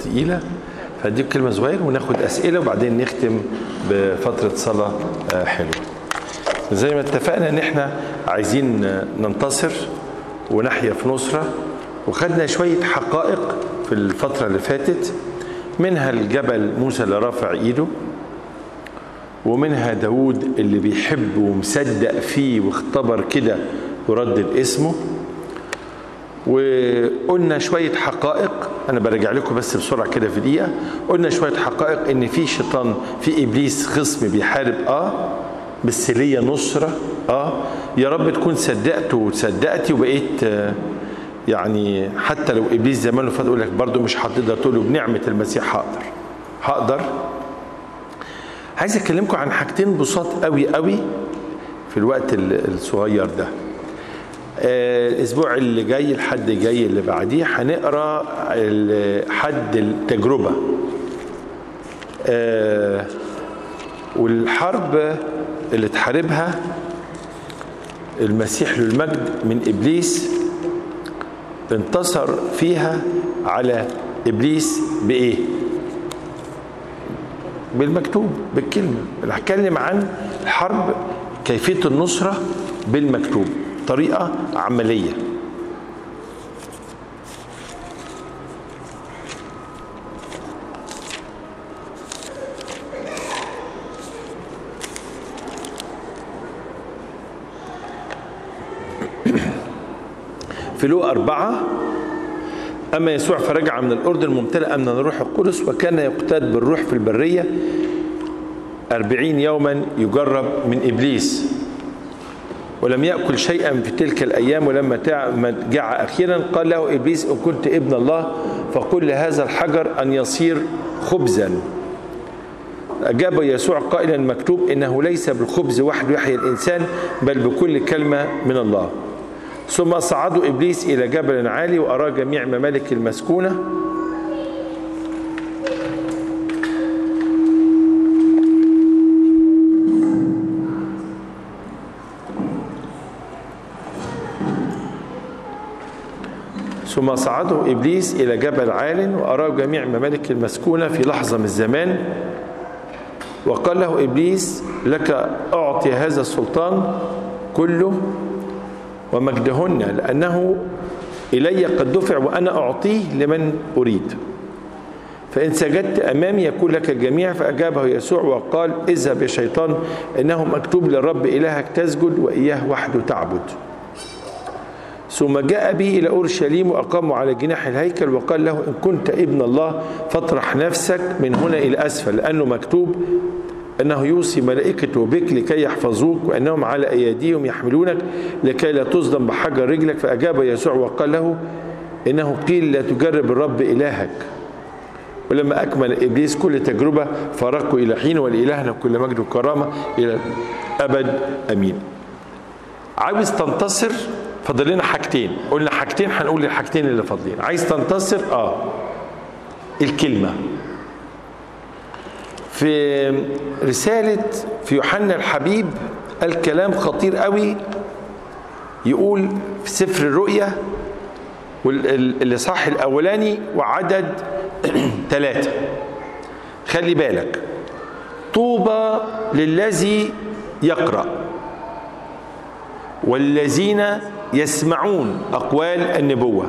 تقيلة فهديك كلمة صغيرة وناخد أسئلة وبعدين نختم بفترة صلاة آه، حلوة زي ما اتفقنا ان احنا عايزين ننتصر ونحيا في نصرة وخدنا شوية حقائق في الفترة اللي فاتت منها الجبل موسى اللي رافع ايده ومنها داود اللي بيحب ومصدق فيه واختبر كده وردد اسمه وقلنا شوية حقائق أنا برجع لكم بس بسرعة كده في دقيقة قلنا شوية حقائق إن في شيطان في إبليس خصم بيحارب آه بس ليا نصرة آه يا رب تكون صدقت وصدقتي وبقيت آه يعني حتى لو إبليس زمانه فات يقول لك برضه مش هتقدر تقول له بنعمة المسيح هقدر هقدر عايز أكلمكم عن حاجتين بساط قوي قوي في الوقت الصغير ده الاسبوع اللي جاي الحد جاي اللي بعديه هنقرا حد التجربه والحرب اللي تحاربها المسيح للمجد من ابليس انتصر فيها على ابليس بايه بالمكتوب بالكلمه هتكلم عن الحرب كيفيه النصره بالمكتوب طريقة عملية في لو أربعة أما يسوع فرجع من الأردن ممتلئا من الروح القدس وكان يقتاد بالروح في البرية أربعين يوما يجرب من إبليس ولم يأكل شيئا في تلك الأيام ولما جاع أخيرا قال له إبليس إن كنت ابن الله فقل لهذا الحجر أن يصير خبزا أجاب يسوع قائلا مكتوب إنه ليس بالخبز وحده يحيى الإنسان بل بكل كلمة من الله ثم صعدوا إبليس إلى جبل عالي وأرى جميع ممالك المسكونة ثم صعده إبليس إلى جبل عال وأراه جميع ممالك المسكونة في لحظة من الزمان وقال له إبليس لك أعطي هذا السلطان كله ومجدهن لأنه إلي قد دفع وأنا أعطيه لمن أريد فإن سجدت أمامي يكون لك الجميع فأجابه يسوع وقال اذهب يا شيطان إنه مكتوب للرب إلهك تسجد وإياه وحده تعبد ثم جاء به إلى أورشليم وأقاموا على جناح الهيكل وقال له إن كنت ابن الله فاطرح نفسك من هنا إلى أسفل لأنه مكتوب أنه يوصي ملائكته بك لكي يحفظوك وأنهم على أيديهم يحملونك لكي لا تصدم بحجر رجلك فأجاب يسوع وقال له إنه قيل لا تجرب الرب إلهك ولما أكمل إبليس كل تجربة فرقوا إلى حين ولإلهنا كل مجد وكرامة إلى أبد أمين عاوز تنتصر فاضل لنا حاجتين قلنا حاجتين هنقول الحاجتين اللي فاضلين عايز تنتصر اه الكلمه في رساله في يوحنا الحبيب قال كلام خطير قوي يقول في سفر الرؤيا الاصحاح الاولاني وعدد ثلاثه خلي بالك طوبى للذي يقرأ والذين يسمعون أقوال النبوة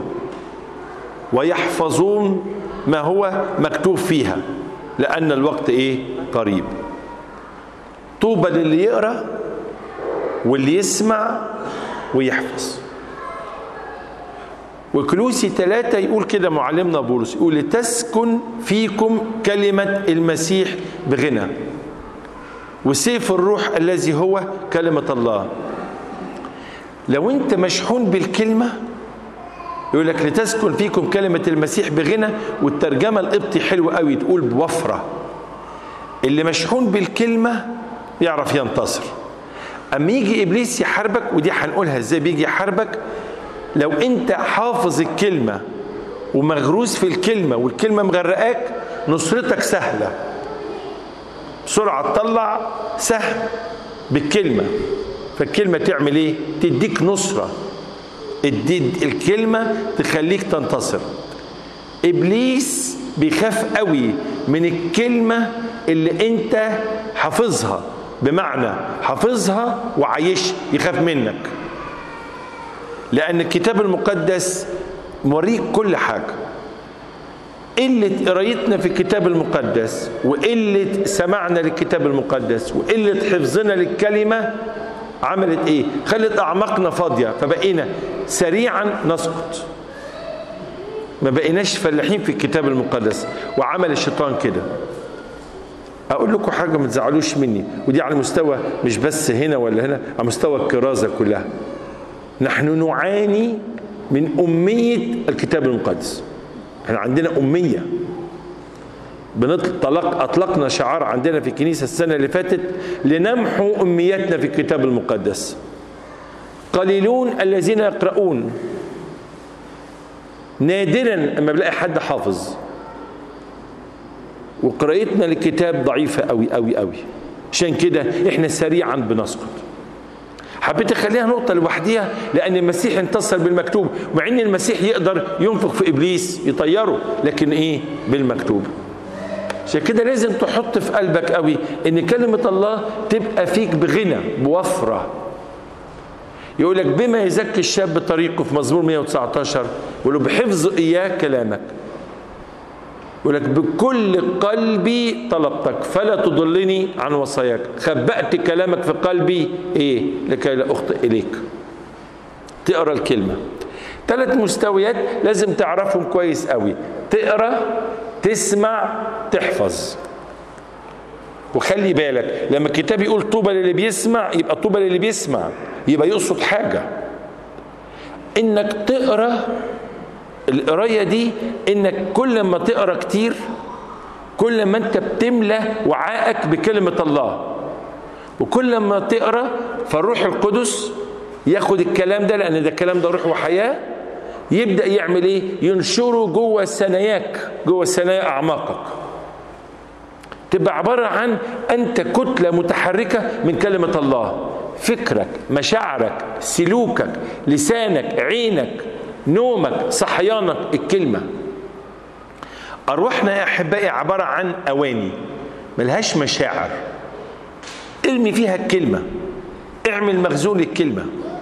ويحفظون ما هو مكتوب فيها لأن الوقت إيه قريب طوبى للي يقرأ واللي يسمع ويحفظ وكلوسي ثلاثة يقول كده معلمنا بولس يقول لتسكن فيكم كلمة المسيح بغنى وسيف الروح الذي هو كلمة الله لو انت مشحون بالكلمة يقول لك لتسكن فيكم كلمة المسيح بغنى والترجمة القبطي حلوة قوي تقول بوفرة اللي مشحون بالكلمة يعرف ينتصر أما يجي إبليس يحاربك ودي هنقولها إزاي بيجي يحاربك لو أنت حافظ الكلمة ومغروس في الكلمة والكلمة مغرقاك نصرتك سهلة بسرعة تطلع سهم بالكلمة فالكلمة تعمل ايه تديك نصرة الكلمة تخليك تنتصر إبليس بيخاف قوي من الكلمة اللي انت حافظها بمعنى حافظها وعايش يخاف منك لأن الكتاب المقدس موريك كل حاجة قلة قرايتنا في الكتاب المقدس وقلة سماعنا للكتاب المقدس وقلة حفظنا للكلمة عملت ايه؟ خلت أعماقنا فاضية فبقينا سريعا نسقط ما بقيناش فلاحين في الكتاب المقدس وعمل الشيطان كده اقول لكم حاجه ما تزعلوش مني ودي على مستوى مش بس هنا ولا هنا على مستوى الكرازه كلها نحن نعاني من اميه الكتاب المقدس احنا عندنا اميه بنطلق اطلقنا شعار عندنا في الكنيسه السنه اللي فاتت لنمحو اميتنا في الكتاب المقدس قليلون الذين يقرؤون نادرا اما بلاقي حد حافظ وقراءتنا للكتاب ضعيفة قوي قوي قوي عشان كده احنا سريعا بنسقط حبيت اخليها نقطة لوحديها لأن المسيح انتصر بالمكتوب مع إن المسيح يقدر ينفخ في إبليس يطيره لكن إيه بالمكتوب عشان كده لازم تحط في قلبك قوي إن كلمة الله تبقى فيك بغنى بوفرة يقول لك بما يزكي الشاب طريقه في مزمور 119 يقول له بحفظ إياه كلامك يقول لك بكل قلبي طلبتك فلا تضلني عن وصاياك خبأت كلامك في قلبي ايه لكي لا اخطئ اليك تقرا الكلمه ثلاث مستويات لازم تعرفهم كويس قوي تقرا تسمع تحفظ وخلي بالك لما الكتاب يقول طوبى للي بيسمع يبقى طوبى للي بيسمع يبقى يقصد حاجه انك تقرا القرايه دي انك كل ما تقرا كتير كل ما انت بتملى وعائك بكلمه الله وكل ما تقرا فالروح القدس ياخد الكلام ده لان ده الكلام ده روح وحياه يبدا يعمل ايه ينشره جوه ثناياك جوه ثنايا اعماقك تبقى عباره عن انت كتله متحركه من كلمه الله فكرك مشاعرك سلوكك لسانك عينك نومك صحيانك الكلمة أرواحنا يا أحبائي عبارة عن أواني ملهاش مشاعر ارمي فيها الكلمة اعمل مخزون الكلمة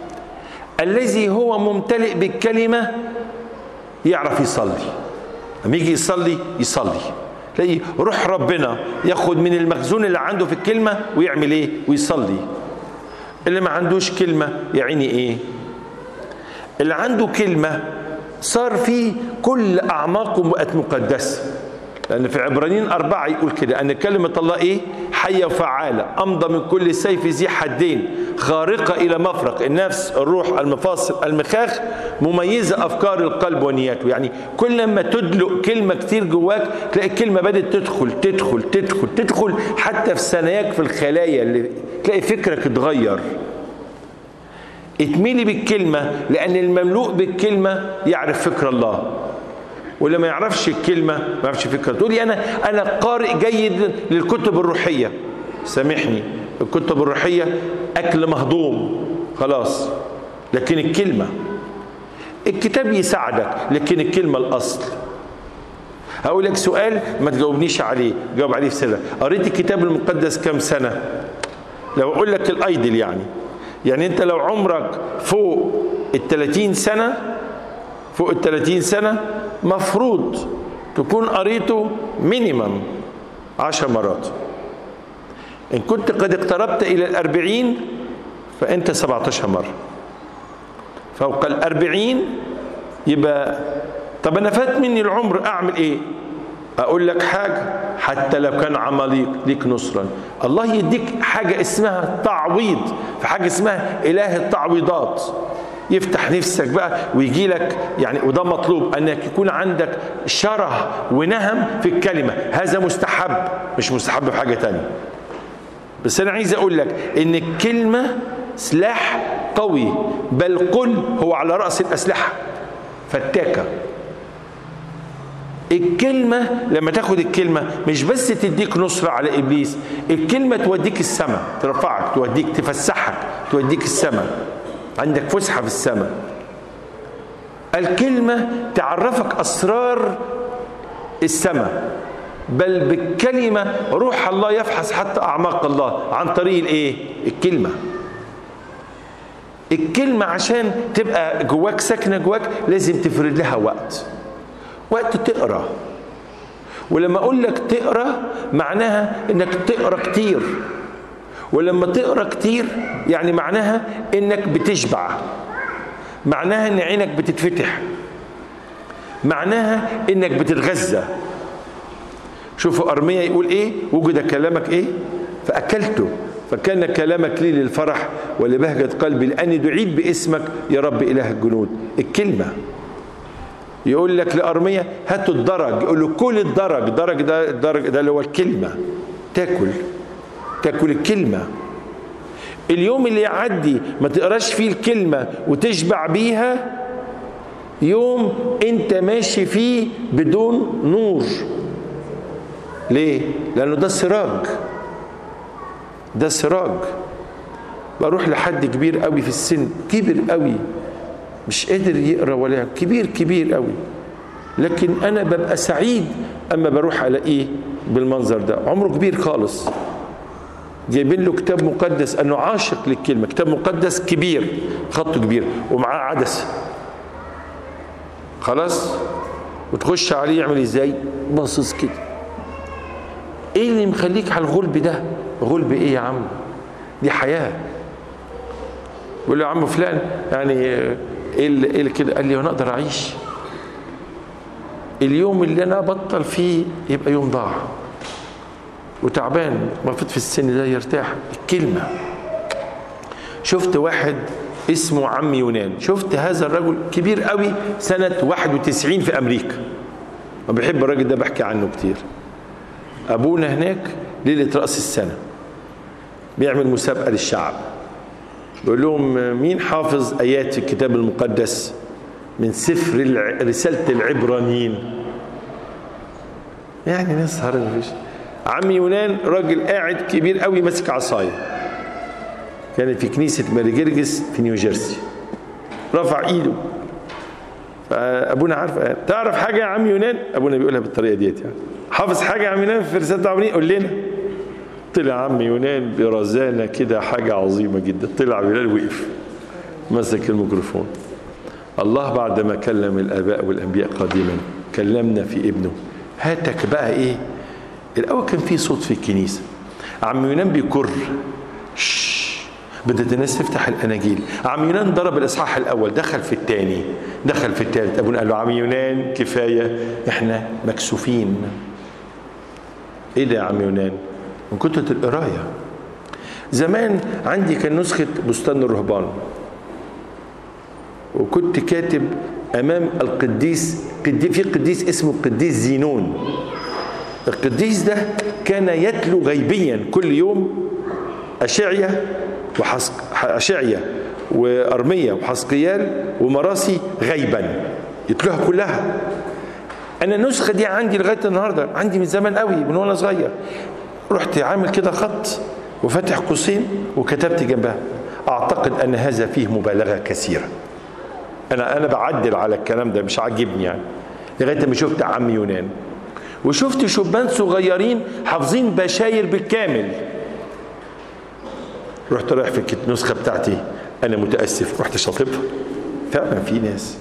الذي هو ممتلئ بالكلمة يعرف يصلي لما يجي يصلي يصلي تلاقي روح ربنا ياخد من المخزون اللي عنده في الكلمة ويعمل ايه ويصلي اللي ما عندوش كلمة يعني ايه اللي عنده كلمة صار فيه كل أعماقه بقت مقدسة لأن في عبرانيين أربعة يقول كده أن كلمة الله إيه؟ حية وفعالة أمضى من كل سيف ذي حدين خارقة إلى مفرق النفس الروح المفاصل المخاخ مميزة أفكار القلب ونياته يعني كل ما تدلق كلمة كتير جواك تلاقي الكلمة بدأت تدخل تدخل تدخل تدخل حتى في ثناياك في الخلايا اللي تلاقي فكرك اتغير اتميلي بالكلمة لأن المملوء بالكلمة يعرف فكر الله واللي ما يعرفش الكلمة ما يعرفش فكرة تقولي أنا أنا قارئ جيد للكتب الروحية سامحني الكتب الروحية أكل مهضوم خلاص لكن الكلمة الكتاب يساعدك لكن الكلمة الأصل هقول لك سؤال ما تجاوبنيش عليه جاوب عليه في سنة قريت الكتاب المقدس كم سنة لو أقول لك الأيدل يعني يعني انت لو عمرك فوق ال 30 سنة فوق ال 30 سنة مفروض تكون قريته مينيمم 10 مرات إن كنت قد اقتربت إلى الأربعين فأنت 17 مرة فوق الأربعين يبقى طب أنا فات مني العمر أعمل إيه أقول لك حاجة حتى لو كان عمليق ليك نصرا الله يديك حاجة اسمها تعويض في حاجة اسمها إله التعويضات يفتح نفسك بقى ويجي لك يعني وده مطلوب انك يكون عندك شره ونهم في الكلمه هذا مستحب مش مستحب في حاجه تانية بس انا عايز اقول لك ان الكلمه سلاح قوي بل قل هو على راس الاسلحه فتاكه الكلمة لما تاخد الكلمة مش بس تديك نصرة على إبليس الكلمة توديك السماء ترفعك توديك تفسحك توديك السماء عندك فسحة في السماء الكلمة تعرفك أسرار السماء بل بالكلمة روح الله يفحص حتى أعماق الله عن طريق الإيه؟ الكلمة الكلمة عشان تبقى جواك ساكنة جواك لازم تفرد لها وقت وقت تقرأ ولما أقول لك تقرأ معناها إنك تقرأ كتير ولما تقرأ كتير يعني معناها إنك بتشبع معناها إن عينك بتتفتح معناها إنك بتتغذى شوفوا أرمية يقول إيه وجد كلامك إيه فأكلته فكان كلامك لي للفرح ولبهجة قلبي لأني دعيت باسمك يا رب إله الجنود الكلمة يقول لك لأرمية هاتوا الدرج يقول له كل الدرج درج ده الدرج ده اللي هو الكلمة تاكل تاكل الكلمة اليوم اللي يعدي ما تقراش فيه الكلمة وتشبع بيها يوم انت ماشي فيه بدون نور ليه لانه ده السراج ده السراج بروح لحد كبير قوي في السن كبر قوي مش قادر يقرا ولا كبير كبير قوي لكن انا ببقى سعيد اما بروح الاقيه بالمنظر ده عمره كبير خالص جايبين له كتاب مقدس انه عاشق للكلمه كتاب مقدس كبير خطه كبير ومعاه عدسه خلاص وتخش عليه يعمل ازاي باصص كده ايه اللي مخليك على الغلب ده غلب ايه يا عم دي حياه بقول له يا عم فلان يعني ايه اللي, إيه اللي كده قال لي وانا اقدر اعيش اليوم اللي انا ابطل فيه يبقى يوم ضاع وتعبان المفروض في السن ده يرتاح الكلمه شفت واحد اسمه عم يونان شفت هذا الرجل كبير قوي سنة 91 في أمريكا وبحب الراجل ده بحكي عنه كتير أبونا هناك ليلة رأس السنة بيعمل مسابقة للشعب بيقول لهم مين حافظ آيات في الكتاب المقدس من سفر الع... رسالة العبرانيين يعني ناس مفيش عم يونان راجل قاعد كبير قوي ماسك عصايه كانت في كنيسة ماري جرجس في نيوجيرسي رفع ايده فابونا عارف تعرف حاجة يا عم يونان ابونا بيقولها بالطريقة ديت يعني حافظ حاجة يا عم يونان في رسالة العبرانيين قول لنا طلع عم يونان برزانة كده حاجة عظيمة جدا طلع بلال وقف مسك الميكروفون الله بعدما كلم الآباء والأنبياء قديما كلمنا في ابنه هاتك بقى ايه الأول كان في صوت في الكنيسة عم يونان بيكر بدأت الناس تفتح الأناجيل عم يونان ضرب الإصحاح الأول دخل في الثاني دخل في الثالث أبونا قال له عم يونان كفاية إحنا مكسوفين إيه ده يا عم يونان من كترة القراية زمان عندي كان نسخة بستان الرهبان وكنت كاتب أمام القديس في قديس اسمه القديس زينون القديس ده كان يتلو غيبيا كل يوم أشعية وحسق أشعية وأرمية وحسقيال ومراسي غيبا يتلوها كلها أنا النسخة دي عندي لغاية النهاردة عندي من زمان قوي من وأنا صغير رحت عامل كده خط وفتح قوسين وكتبت جنبها أعتقد أن هذا فيه مبالغة كثيرة أنا أنا بعدل على الكلام ده مش عاجبني يعني لغاية ما شفت عم يونان وشفت شبان صغيرين حافظين بشاير بالكامل رحت رايح في النسخه بتاعتي انا متاسف رحت شاطبها فعلا في ناس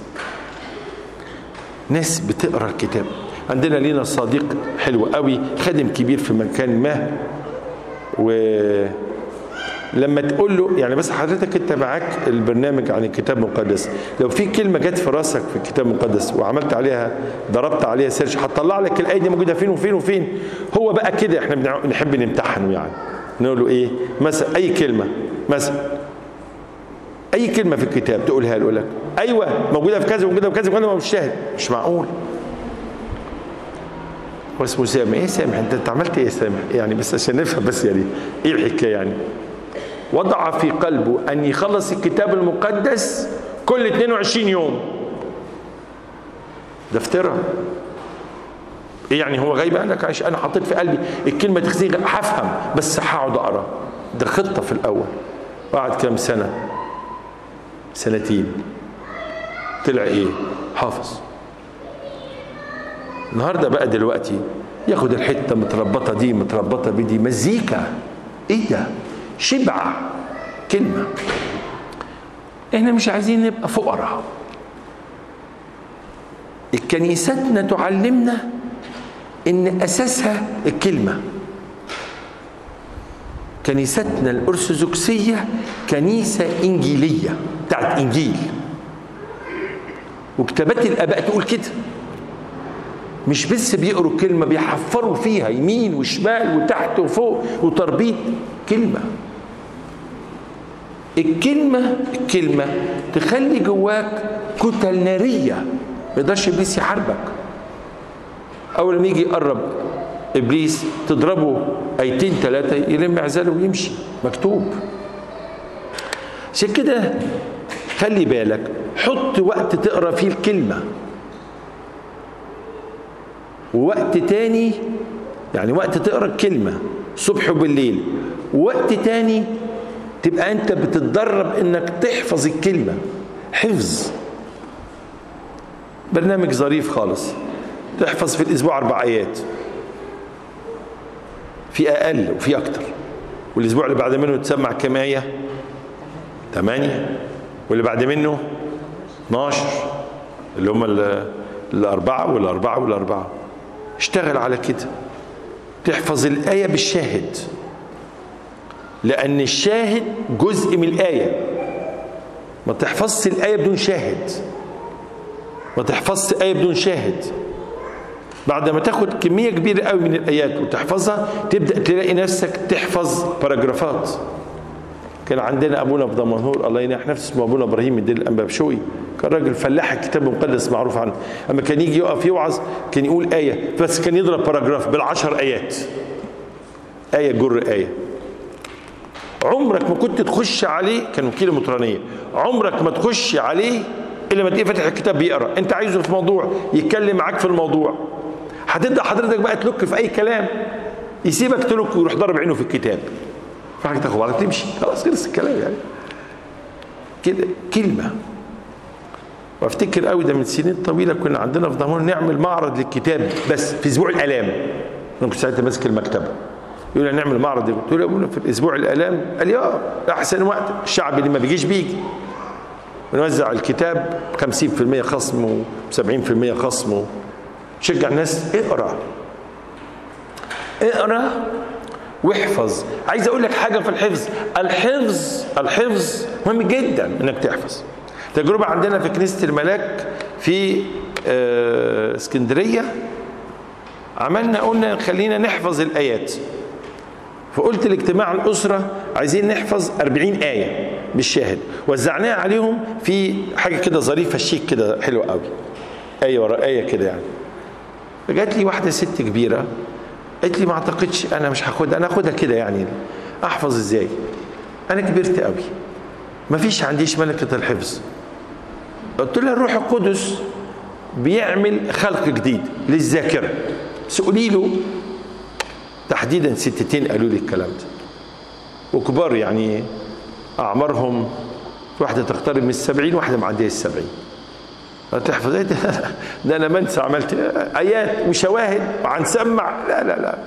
ناس بتقرا الكتاب عندنا لينا صديق حلو قوي خادم كبير في مكان ما و لما تقول له يعني بس حضرتك انت معاك البرنامج عن الكتاب المقدس لو في كلمه جت في راسك في الكتاب المقدس وعملت عليها ضربت عليها سيرش هتطلع لك الايه دي موجوده فين وفين وفين هو بقى كده احنا بنحب نمتحنه يعني نقول له ايه مثلا اي كلمه مثلا اي كلمه في الكتاب تقولها له يقول لك ايوه موجوده في كذا موجوده في كذا وانا مش شاهد مش معقول هو اسمه سامح ايه سامح انت انت عملت ايه يا سامح يعني بس عشان نفهم بس يعني ايه الحكايه يعني وضع في قلبه ان يخلص الكتاب المقدس كل 22 يوم ده افتراء ايه يعني هو غايب قال لك عشان انا حطيت في قلبي الكلمه تخزين هفهم بس هقعد اقرا ده خطه في الاول قعد كام سنه سنتين طلع ايه حافظ النهارده بقى دلوقتي ياخد الحته متربطه دي متربطه بدي مزيكا ايه ده شبع كلمه احنا مش عايزين نبقى فقراء الكنيستنا تعلمنا ان اساسها الكلمه كنيستنا الارثوذكسيه كنيسه انجيليه بتاعت انجيل وكتابات الاباء تقول كده مش بس بيقروا الكلمه بيحفروا فيها يمين وشمال وتحت وفوق وتربيط كلمه الكلمه الكلمه تخلي جواك كتل ناريه ما يقدرش ابليس يحاربك اول ما يجي يقرب ابليس تضربه ايتين ثلاثه يلم عزاله ويمشي مكتوب عشان كده خلي بالك حط وقت تقرا فيه الكلمه ووقت تاني يعني وقت تقرا الكلمه الصبح وبالليل ووقت تاني تبقى انت بتتدرب انك تحفظ الكلمه حفظ برنامج ظريف خالص تحفظ في الاسبوع اربع ايات في اقل وفي اكتر والاسبوع اللي بعد منه تسمع كم ايه ثمانية واللي بعد منه 12 اللي هم الأربعة والأربعة والأربعة اشتغل على كده تحفظ الآية بالشاهد لأن الشاهد جزء من الآية ما تحفظش الآية بدون شاهد ما تحفظش آية بدون شاهد بعد ما تاخد كمية كبيرة قوي من الآيات وتحفظها تبدأ تلاقي نفسك تحفظ باراجرافات كان عندنا ابونا في دمنهور الله ينح نفسه اسمه ابونا ابراهيم الدين الانبابشوي كان راجل فلاح الكتاب المقدس معروف عنه اما كان يجي يقف يوعظ كان يقول ايه بس كان يضرب باراجراف بالعشر ايات ايه جر ايه عمرك ما كنت تخش عليه كان وكيل مطرانيه عمرك ما تخش عليه الا ما تلاقيه فاتح الكتاب بيقرا انت عايزه في موضوع يتكلم معاك في الموضوع هتبدا حضرتك بقى تلك في اي كلام يسيبك تلك ويروح ضرب عينه في الكتاب في حاجه تاخد بعضك تمشي خلاص خلص الكلام يعني كده كلمه وافتكر قوي ده من سنين طويله كنا عندنا في دمنهور نعمل معرض للكتاب بس في اسبوع الالام انا كنت ساعتها ماسك المكتبه يقول لي نعمل معرض قلت له يا ابونا في الاسبوع الالام قال لي اه احسن وقت الشعب اللي ما بيجيش بيجي ونوزع الكتاب 50% خصم و70% خصم شجع الناس اقرا اقرا واحفظ عايز اقول لك حاجه في الحفظ الحفظ الحفظ مهم جدا انك تحفظ تجربه عندنا في كنيسه الملاك في آه اسكندريه عملنا قلنا خلينا نحفظ الايات فقلت لاجتماع الاسره عايزين نحفظ 40 ايه بالشاهد وزعناها عليهم في حاجه كده ظريفه شيك كده حلوه قوي ايه ورا ايه كده يعني فجات لي واحده ست كبيره قالت لي ما اعتقدش انا مش هاخدها انا هاخدها كده يعني احفظ ازاي انا كبرت قوي ما فيش عنديش ملكه الحفظ قلت لها الروح القدس بيعمل خلق جديد للذاكره سألي له تحديدا ستتين قالوا لي الكلام ده وكبار يعني اعمارهم واحده تقترب من السبعين واحده معديه السبعين هتحفظ ايه ده, ده انا منسى عملت ايات وشواهد وهنسمع لا لا لا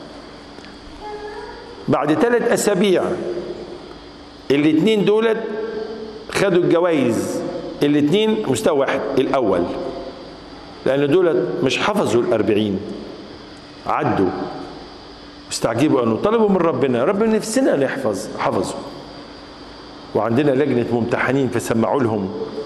بعد ثلاث اسابيع الاثنين دولت خدوا الجوائز الاثنين مستوى واحد الاول لان دولت مش حفظوا الاربعين عدوا استعجبوا انه طلبوا من ربنا ربنا نفسنا نحفظ حفظوا وعندنا لجنه ممتحنين فسمعوا لهم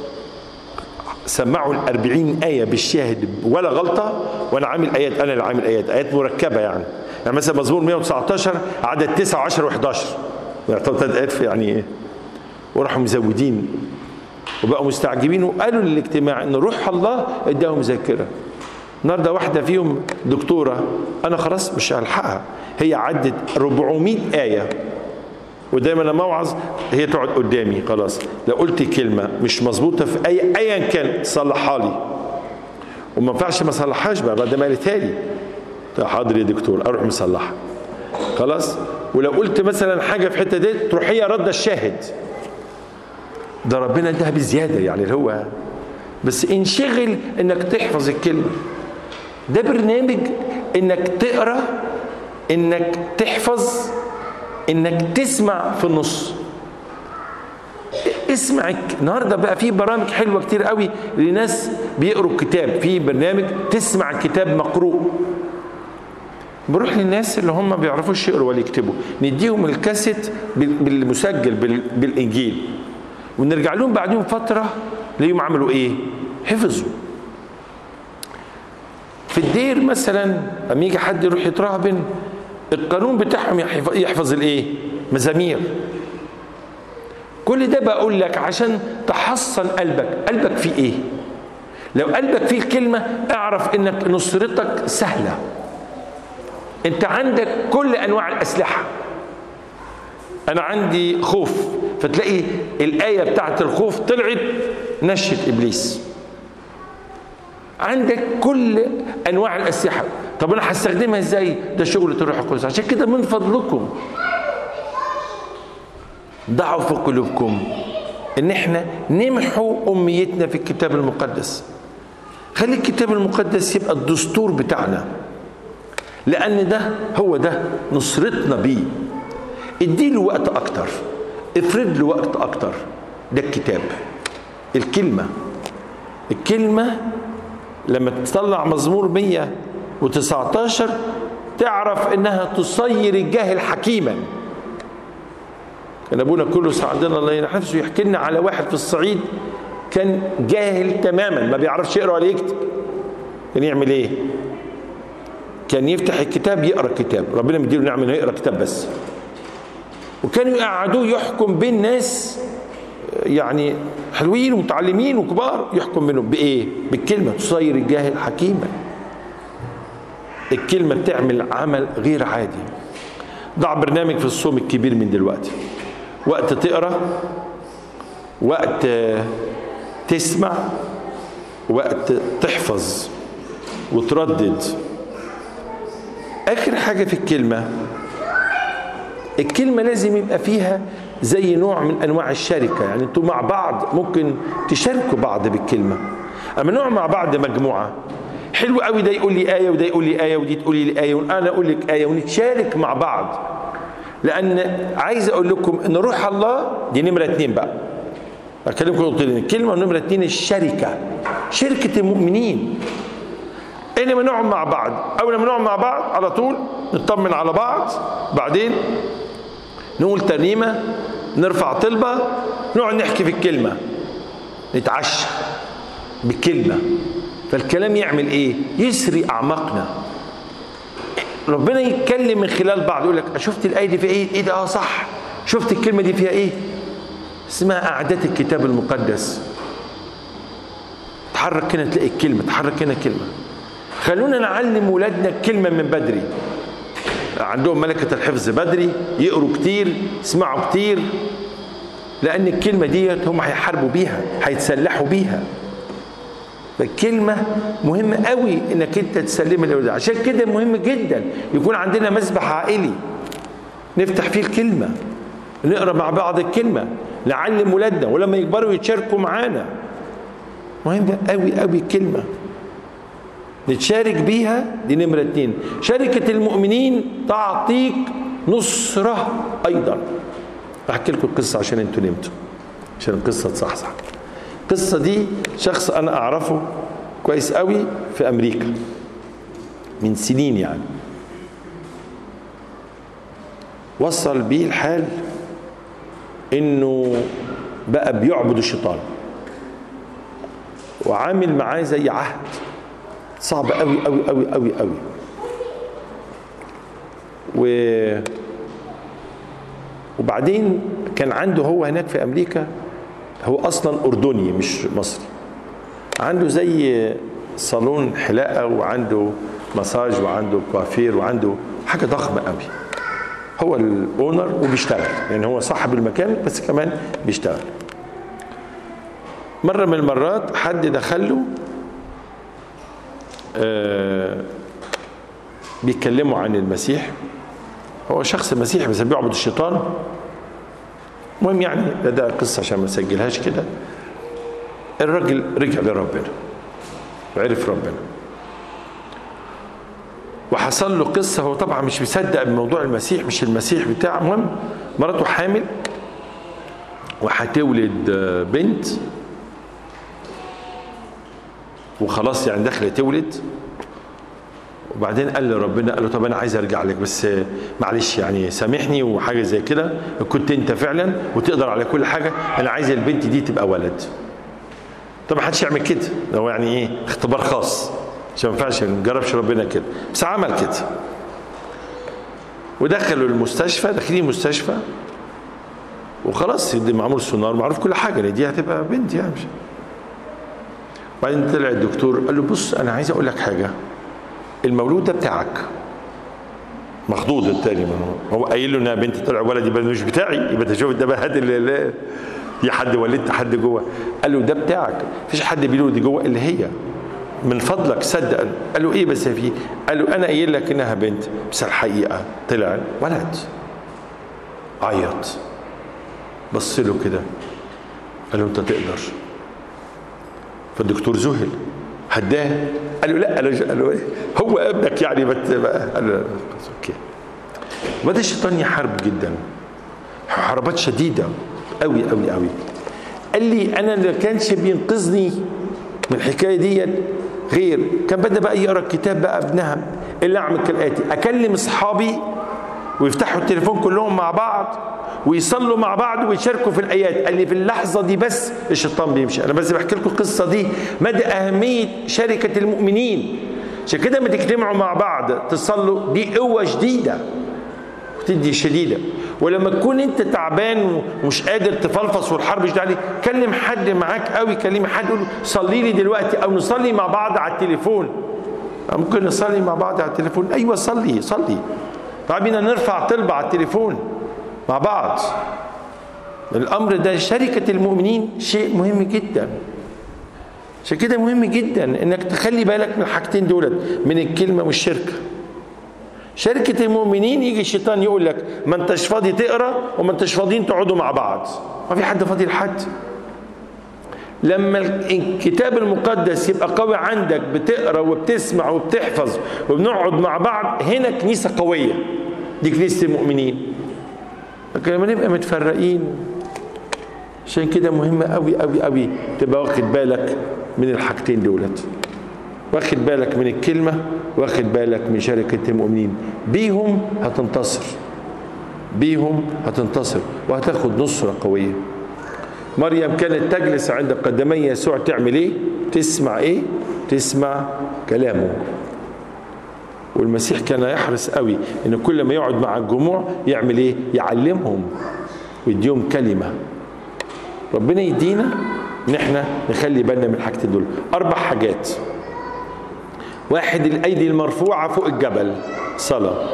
سمعوا الأربعين آية بالشاهد ولا غلطة وأنا عامل آيات أنا اللي عامل آيات آيات مركبة يعني يعني مثلا مزمور 119 عدد 9 و10 و11 يعتبر ثلاث آيات يعني إيه وراحوا مزودين وبقوا مستعجبين وقالوا للاجتماع إن روح الله إداهم ذاكرة النهارده واحدة فيهم دكتورة أنا خلاص مش هلحقها هي عدت 400 آية ودايما لما اوعظ هي تقعد قدامي خلاص لو قلت كلمه مش مظبوطه في اي ايا كان صلحها لي وما ينفعش ما اصلحهاش بقى بعد ما قالتها لي حاضر يا دكتور اروح مصلحها خلاص ولو قلت مثلا حاجه في حته دي تروح هي رد الشاهد ده ربنا اداها بزياده يعني اللي هو بس انشغل انك تحفظ الكلمه ده برنامج انك تقرا انك تحفظ انك تسمع في النص اسمع النهارده بقى في برامج حلوه كتير قوي لناس بيقروا الكتاب في برنامج تسمع كتاب مقروء بروح للناس اللي هم ما بيعرفوش يقروا ولا يكتبوا نديهم الكاسيت بالمسجل بالانجيل ونرجع لهم بعدين فتره نلاقيهم عملوا ايه حفظوا في الدير مثلا اما يجي حد يروح يترهبن القانون بتاعهم يحفظ الايه مزامير كل ده بقول لك عشان تحصن قلبك قلبك فيه ايه لو قلبك فيه الكلمة اعرف انك نصرتك سهلة انت عندك كل انواع الاسلحة انا عندي خوف فتلاقي الآية بتاعت الخوف طلعت نشت ابليس عندك كل انواع الاسلحه طب انا هستخدمها ازاي ده شغل الروح القدس عشان كده من فضلكم ضعوا في قلوبكم ان احنا نمحو اميتنا في الكتاب المقدس خلي الكتاب المقدس يبقى الدستور بتاعنا لان ده هو ده نصرتنا بيه اديله وقت اكتر افرد له وقت اكتر ده الكتاب الكلمه الكلمه لما تطلع مزمور 119 تعرف انها تصير الجاهل حكيما كان ابونا كله سعدنا الله يرحمه نفسه يحكي لنا على واحد في الصعيد كان جاهل تماما ما بيعرفش يقرا ولا يكتب كان يعمل ايه كان يفتح الكتاب يقرا الكتاب ربنا مديله نعمه انه يقرا كتاب بس وكانوا يقعدوه يحكم بين ناس يعني حلوين ومتعلمين وكبار يحكم منهم بايه بالكلمه تصير الجاهل حكيما الكلمه بتعمل عمل غير عادي ضع برنامج في الصوم الكبير من دلوقتي وقت تقرا وقت تسمع وقت تحفظ وتردد اخر حاجه في الكلمه الكلمه لازم يبقى فيها زي نوع من انواع الشركه يعني انتوا مع بعض ممكن تشاركوا بعض بالكلمه اما نوع مع بعض مجموعه حلو قوي ده يقول لي ايه وده يقول لي ايه ودي تقول لي ايه وانا اقول لك ايه ونتشارك مع بعض لان عايز اقول لكم ان روح الله دي نمره اتنين بقى بكلمكم نقطتين الكلمه نمره اتنين الشركه شركه المؤمنين انما نقعد مع بعض اول ما نقعد مع بعض على طول نطمن على بعض بعدين نقول ترنيمه نرفع طلبه نقعد نحكي في الكلمه نتعشى بالكلمه فالكلام يعمل ايه يسري اعماقنا ربنا يتكلم من خلال بعض يقول لك شفت الايه دي فيها ايه ايه ده اه صح شفت الكلمه دي فيها ايه اسمها قعدات الكتاب المقدس تحرك هنا تلاقي الكلمه تحرك هنا كلمه خلونا نعلم ولادنا الكلمه من بدري عندهم ملكه الحفظ بدري يقروا كتير يسمعوا كتير لان الكلمه ديت هم هيحاربوا بيها هيتسلحوا بيها فالكلمة مهمة قوي انك انت تسلمها لاولادك عشان كده مهم جدا يكون عندنا مسبح عائلي نفتح فيه الكلمة نقرا مع بعض الكلمة نعلم ولادنا ولما يكبروا يتشاركوا معانا مهمة قوي قوي الكلمة نتشارك بيها دي نمرة اتنين شركة المؤمنين تعطيك نصرة أيضا أحكي لكم القصة عشان انتوا نمتوا عشان القصة تصحصح القصة دي شخص أنا أعرفه كويس قوي في أمريكا من سنين يعني وصل بيه الحال إنه بقى بيعبد الشيطان وعامل معاه زي عهد صعب قوي قوي قوي قوي قوي و وبعدين كان عنده هو هناك في امريكا هو اصلا اردني مش مصري عنده زي صالون حلاقه وعنده مساج وعنده كوافير وعنده حاجه ضخمه قوي هو الاونر وبيشتغل يعني هو صاحب المكان بس كمان بيشتغل مره من المرات حد دخله آه بيتكلموا عن المسيح هو شخص مسيحي بس بيعبد الشيطان المهم يعني ده, ده قصه عشان ما اسجلهاش كده الراجل رجع لربنا وعرف ربنا وحصل له قصة هو طبعا مش مصدق بموضوع المسيح مش المسيح بتاع المهم مراته حامل وهتولد بنت وخلاص يعني داخله تولد وبعدين قال لربنا قال له طب انا عايز ارجع لك بس معلش يعني سامحني وحاجه زي كده كنت انت فعلا وتقدر على كل حاجه انا عايز البنت دي تبقى ولد طب ما حدش يعمل كده هو يعني ايه اختبار خاص عشان ما ينفعش ما نجربش ربنا كده بس عمل كده ودخلوا المستشفى داخلين المستشفى وخلاص دي معمول سونار معروف كل حاجه ان دي هتبقى بنت يعني مش بعدين طلع الدكتور قال له بص انا عايز اقول لك حاجه المولود ده بتاعك مخضوض التاني هو قايل له انها بنت طلع ولد يبقى مش بتاعي يبقى تشوف ده بقى هات اللي في حد ولدت حد جوه قال له ده بتاعك مفيش حد بيولد جوه اللي هي من فضلك صدق قال له ايه بس فيه قال له انا قايل لك انها بنت بس الحقيقه طلع ولد عيط بص له كده قال له انت تقدر فالدكتور ذهل هداه قال له لا قال له ايه هو ابنك يعني بت قال له اوكي وده الشيطان يحارب جدا حربات شديده قوي قوي قوي قال لي انا اللي كانش بينقذني من الحكايه ديت غير كان بدا بقى يقرا الكتاب بقى ابنها اللي اعمل كالاتي اكلم اصحابي ويفتحوا التليفون كلهم مع بعض ويصلوا مع بعض ويشاركوا في الايات قال لي في اللحظه دي بس الشيطان بيمشي انا بس بحكي لكم القصه دي مدى اهميه شركه المؤمنين عشان كده لما تجتمعوا مع بعض تصلوا دي قوه شديده وتدي شديده ولما تكون انت تعبان ومش قادر تفلفص والحرب شديده عليك كلم حد معاك قوي كلم حد قول صلي لي دلوقتي او نصلي مع بعض على التليفون ممكن نصلي مع بعض على التليفون ايوه صلي صلي تعال بينا نرفع طلبة على التليفون مع بعض الامر ده شركه المؤمنين شيء مهم جدا عشان كده مهم جدا انك تخلي بالك من الحاجتين دولت من الكلمه والشركه شركة المؤمنين يجي الشيطان يقول لك ما انتش فاضي تقرا وما انتش فاضيين تقعدوا مع بعض ما في حد فاضي لحد لما الكتاب المقدس يبقى قوي عندك بتقرا وبتسمع وبتحفظ وبنقعد مع بعض هنا كنيسه قويه دي كنيسه المؤمنين لكن لما نبقى متفرقين عشان كده مهم قوي قوي قوي تبقى واخد بالك من الحاجتين دولت واخد بالك من الكلمه واخد بالك من شركه المؤمنين بيهم هتنتصر بيهم هتنتصر وهتاخد نصره قويه مريم كانت تجلس عند قدمي يسوع تعمل ايه تسمع ايه تسمع كلامه والمسيح كان يحرص قوي ان كل ما يقعد مع الجموع يعمل ايه يعلمهم ويديهم كلمه ربنا يدينا ان احنا نخلي بالنا من الحاجتين دول اربع حاجات واحد الايدي المرفوعه فوق الجبل صلاه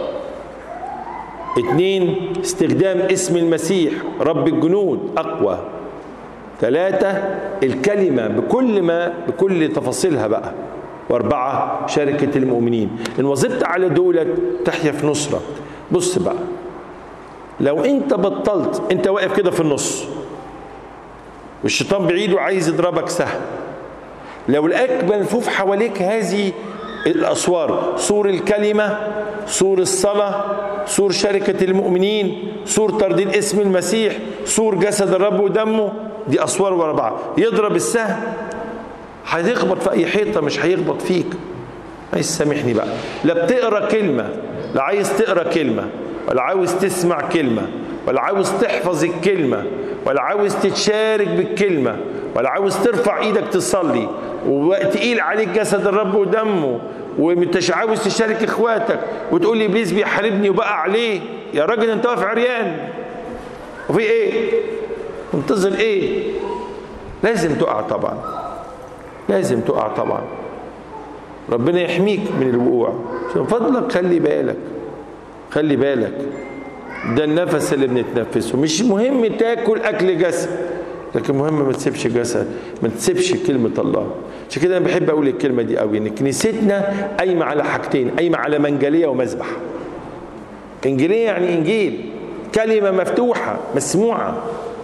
اتنين استخدام اسم المسيح رب الجنود اقوى ثلاثة الكلمة بكل ما بكل تفاصيلها بقى وأربعة شركة المؤمنين إن وظبت على دولت تحيا في نصرة بص بقى لو أنت بطلت أنت واقف كده في النص والشيطان بعيد وعايز يضربك سهم لو لقاك ملفوف حواليك هذه الأسوار سور الكلمة سور الصلاة سور شركة المؤمنين سور ترديد اسم المسيح سور جسد الرب ودمه دي أسوار ورا بعض يضرب السهم هيخبط في أي حيطة مش هيخبط فيك عايز سامحني بقى لا بتقرا كلمة لا عايز تقرا كلمة ولا عاوز تسمع كلمة ولا عاوز تحفظ الكلمة ولا عاوز تتشارك بالكلمة ولا عاوز ترفع ايدك تصلي وتقيل عليك جسد الرب ودمه ومش عاوز تشارك اخواتك وتقول لي ابليس بيحاربني وبقى عليه يا راجل انت واقف عريان وفي ايه منتظر ايه لازم تقع طبعا لازم تقع طبعا ربنا يحميك من الوقوع عشان فضلك خلي بالك خلي بالك ده النفس اللي بنتنفسه مش مهم تاكل اكل جسد لكن مهم ما تسيبش جسد ما تسيبش كلمة الله عشان كده انا بحب اقول الكلمة دي قوي ان كنيستنا قايمة على حاجتين قايمة على منجلية ومذبح انجيلية يعني انجيل كلمة مفتوحة مسموعة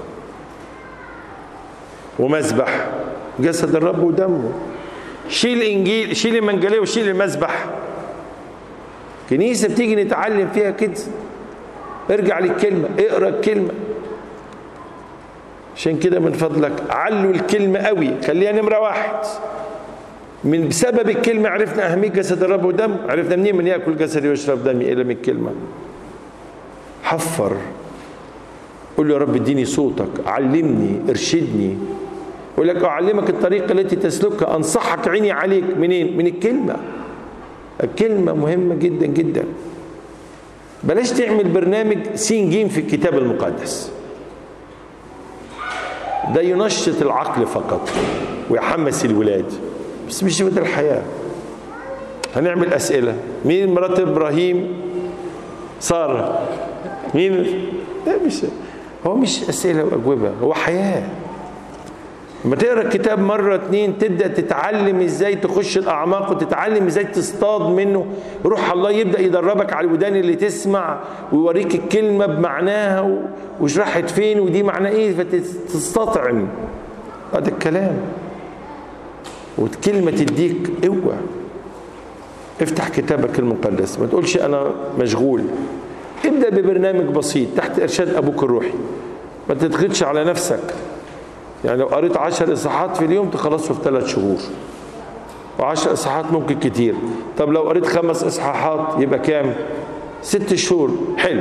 ومذبح جسد الرب ودمه شيل انجيل شيل المنجليه وشيل المذبح كنيسة بتيجي نتعلم فيها كده ارجع للكلمة اقرا الكلمة عشان كده من فضلك علوا الكلمة قوي خليها نمرة واحد من بسبب الكلمة عرفنا أهمية جسد الرب ودم عرفنا منين من يأكل جسدي ويشرب دمي إلا من الكلمة حفر قول له يا رب اديني صوتك علمني ارشدني يقول لك اعلمك الطريقه التي تسلكها انصحك عيني عليك منين من الكلمه الكلمه مهمه جدا جدا بلاش تعمل برنامج سين جيم في الكتاب المقدس ده ينشط العقل فقط ويحمس الولاد بس مش ده الحياه هنعمل اسئله مين مرات ابراهيم ساره مين لا مش هو مش اسئله واجوبه هو حياه لما تقرا الكتاب مره اتنين تبدا تتعلم ازاي تخش الاعماق وتتعلم ازاي تصطاد منه روح الله يبدا يدربك على الودان اللي تسمع ويوريك الكلمه بمعناها وش راحت فين ودي معناه ايه فتستطعم هذا الكلام وكلمه تديك قوه افتح كتابك المقدس ما تقولش انا مشغول ابدا ببرنامج بسيط تحت ارشاد ابوك الروحي ما تضغطش على نفسك يعني لو قريت عشر اصحاحات في اليوم تخلصه في ثلاث شهور وعشر اصحاحات ممكن كتير طب لو قريت خمس اصحاحات يبقى كام ست شهور حلو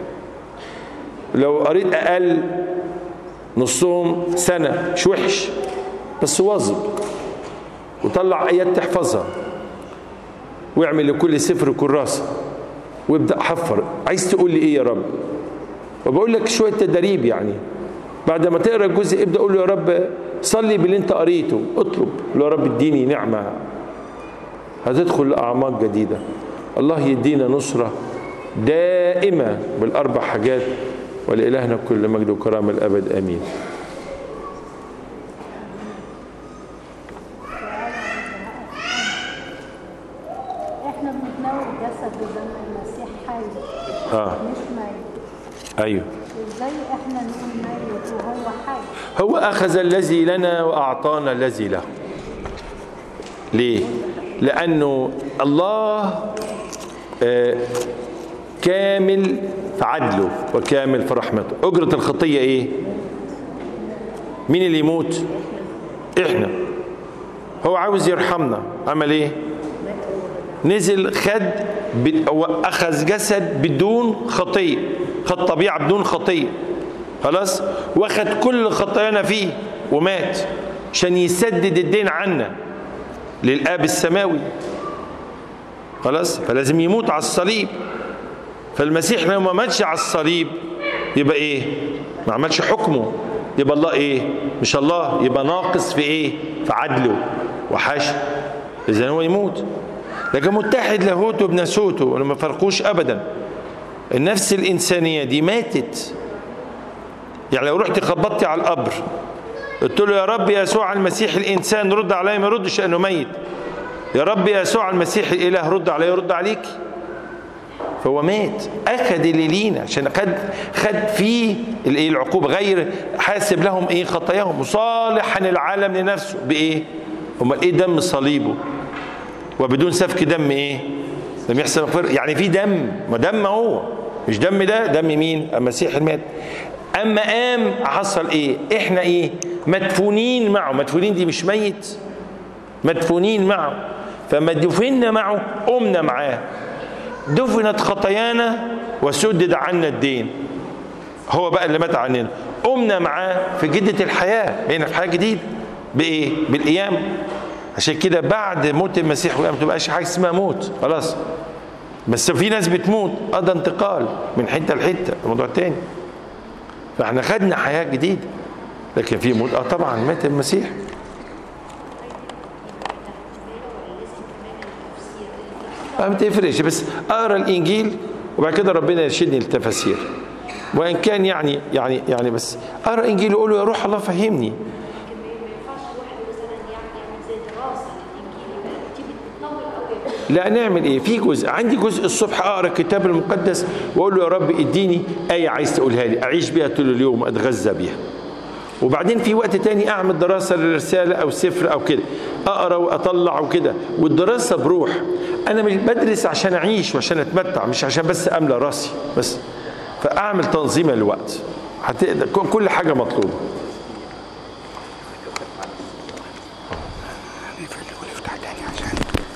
لو قريت اقل نصهم سنه مش وحش بس واظب وطلع ايات تحفظها واعمل لكل سفر كراسه وابدا حفر عايز تقول لي ايه يا رب وبقول لك شويه تدريب يعني بعد ما تقرا الجزء ابدا قول له يا رب صلي باللي انت قريته اطلب له يا رب اديني نعمه هتدخل لاعماق جديده الله يدينا نصره دائمه بالاربع حاجات ولالهنا كل مجد وكرامه الابد امين احنا بنتناول جسد ودم المسيح حي اه مش ميت ايوه ازاي احنا نقول ميت وهو حي هو أخذ الذي لنا وأعطانا الذي له ليه؟ لأنه الله آه، كامل في عدله وكامل في رحمته أجرة الخطية إيه؟ مين اللي يموت؟ إحنا هو عاوز يرحمنا عمل إيه؟ نزل خد بد- أخذ جسد بدون خطية خد طبيعة بدون خطية خلاص واخد كل خطايانا فيه ومات عشان يسدد الدين عنا للآب السماوي خلاص فلازم يموت على الصليب فالمسيح لو ما ماتش على الصليب يبقى ايه ما عملش حكمه يبقى الله ايه مش الله يبقى ناقص في ايه في عدله وحاشا اذا هو يموت لكن متحد لاهوته بناسوته ولا ما فرقوش ابدا النفس الانسانيه دي ماتت يعني لو رحت خبطتي على القبر قلت له يا رب يسوع المسيح الانسان رد علي ما يردش انه ميت يا رب يسوع المسيح الاله رد علي يرد عليك فهو مات اخذ اللي لينا عشان خد خد فيه الايه العقوبه غير حاسب لهم ايه خطاياهم مصالحا العالم لنفسه بايه امال ايه دم صليبه وبدون سفك دم ايه لم يحصل مغفرة يعني في دم ما دم هو مش دم ده دم مين المسيح المات اما قام حصل ايه احنا ايه مدفونين معه مدفونين دي مش ميت مدفونين معه فما دفنا معه قمنا معاه دفنت خطايانا وسدد عنا الدين هو بقى اللي مات عننا قمنا معاه في جدة الحياة بقينا في حياة جديدة بإيه؟ بالقيامة عشان كده بعد موت المسيح والقيامة ما تبقاش حاجة اسمها موت خلاص بس في ناس بتموت اه ده انتقال من حتة لحتة موضوع تاني فاحنا خدنا حياة جديدة لكن في موت اه طبعا مات المسيح ما بتفرقش بس اقرا الانجيل وبعد كده ربنا يرشدني للتفاسير وان كان يعني يعني يعني بس اقرا انجيل واقول له يا روح الله فهمني لا نعمل ايه في جزء عندي جزء الصبح اقرا الكتاب المقدس واقول له يا رب اديني ايه عايز تقولها لي اعيش بيها طول اليوم اتغذى بيها وبعدين في وقت تاني اعمل دراسه للرساله او سفر او كده اقرا واطلع وكده والدراسه بروح انا مش بدرس عشان اعيش وعشان اتمتع مش عشان بس املى راسي بس فاعمل تنظيم للوقت هتقدر كل حاجه مطلوبه